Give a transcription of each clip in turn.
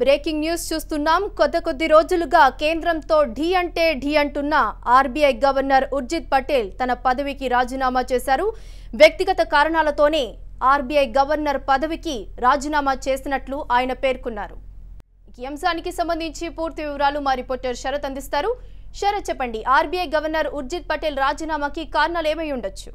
breaking news చూస్తున్నాం కొద్ది కొద్ది రోజులుగా కేంద్రంతో ఢీ అంటే ఢీ అంటున్న ఆర్బీఐ గవర్నర్ ఉర్జిత్ పటేల్ తన పదవికి రాజీనామా చేశారు వ్యక్తిగత కారణాలతోనే ఆర్బీఐ గవర్నర్ పదవికి రాజీనామా చేసినట్లు ఆయన పేర్కొన్నారు ఈ అంశానికి సంబంధించి పూర్తి వివరాలు మా రిపోర్టర్ శరత్ అందిస్తారు శరత్ చెప్పండి ఆర్బీఐ గవర్నర్ ఉర్జిత్ పటేల్ రాజీనామాకి కారణాలు ఏమై ఉండొచ్చు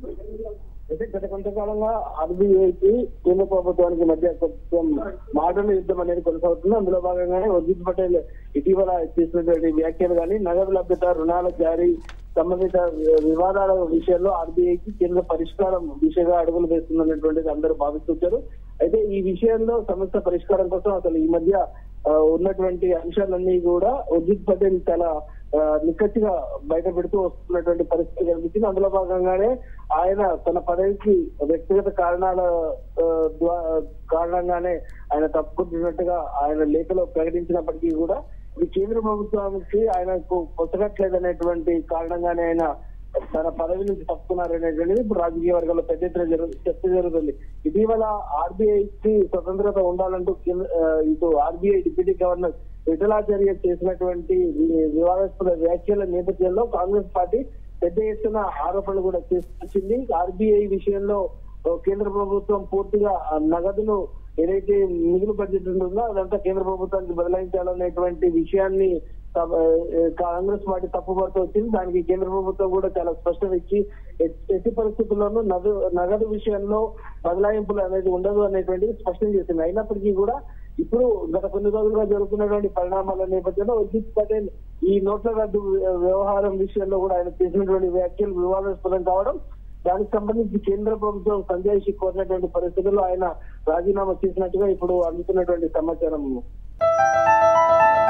అయితే గత కొంతకాలంగా ఆర్బీఐకి కేంద్ర ప్రభుత్వానికి మధ్య కొంచెం మాటల యుద్ధం అనేది కొనసాగుతుంది అందులో భాగంగానే ఉర్జిత్ పటేల్ ఇటీవల చేసినటువంటి వ్యాఖ్యలు కానీ నగదు లభ్యత రుణాల జారీ సంబంధిత వివాదాల విషయంలో ఆర్బీఐకి కేంద్ర పరిష్కారం దిశగా అడుగులు వేస్తుందనేటువంటిది అందరూ భావిస్తుంటారు అయితే ఈ విషయంలో సమస్య పరిష్కారం కోసం అసలు ఈ మధ్య ఆ, ఉన్నటువంటి అంశాలన్నీ కూడా ఉర్జిత్ పటేల్ చాలా ఆ, నిక్కచ్చిగా బయట పెడుతూ వస్తున్నటువంటి పరిస్థితి కనిపించింది అందులో భాగంగానే ఆయన తన పదవికి వ్యక్తిగత కారణాల ఆ, ద్వా- కారణంగానే ఆయన తప్పుకుంటున్నట్టుగా ఆయన లేఖలో ప్రకటించినప్పటికీ కూడా ఇది కేంద్ర ప్రభుత్వానికి ఆయనకు పొసగట్లేదనేటువంటి కారణంగానే ఆయన తన పదవి నుంచి తప్పుకున్నారనేటువంటిది ఇప్పుడు రాజకీయ వర్గాల్లో పెద్ద ఎత్తున జరుగు చర్చ జరుగుతుంది ఇటీవల ఆర్బీఐకి స్వతంత్రత ఉండాలంటూ కేంద్ర- ఆ, ఇటు ఆర్బీఐ డిప్యూటీ గవర్నర్ విఠలాచార్య చేసినటువంటి వి- వివాదాస్పద వ్యాఖ్యల నేపథ్యంలో కాంగ్రెస్ పార్టీ పెద్ద ఎత్తున ఆరోపణలు కూడా చేసుకొచ్చింది ఆర్బీఐ విషయంలో ఆ, కేంద్ర ప్రభుత్వం పూర్తిగా ఆ నగదును ఏదైతే మిగులు బడ్జెట్ ఉంటుందో అదంతా కేంద్ర ప్రభుత్వానికి బదలాయించాలనేటువంటి విషయాన్ని త- ఆ, కాంగ్రెస్ పార్టీ తప్పుపడుతూ వచ్చింది దానికి కేంద్ర ప్రభుత్వం కూడా చాలా స్పష్టత ఇచ్చి ఎట్- ఎట్టి పరిస్థితుల్లోనూ నగదు నగదు విషయంలో బదలాయింపులు అనేది ఉండదు అనేటువంటిది స్పష్టం చేసింది అయినప్పటికీ కూడా ఇప్పుడు గత కొన్ని రోజులుగా జరుగుతున్నటువంటి పరిణామాల నేపథ్యంలో ఉర్జిత్ పటేల్ ఈ నోట్ల రద్దు వ్యవహారం విషయంలో కూడా ఆయన చేసినటువంటి వ్యాఖ్యలు వివాదాస్పదం కావడం దానికి సంబంధించి కేంద్ర ప్రభుత్వం సంజయ్ కోరినటువంటి పరిస్థితుల్లో ఆయన రాజీనామా చేసినట్టుగా ఇప్పుడు అందుతున్నటువంటి సమాచారం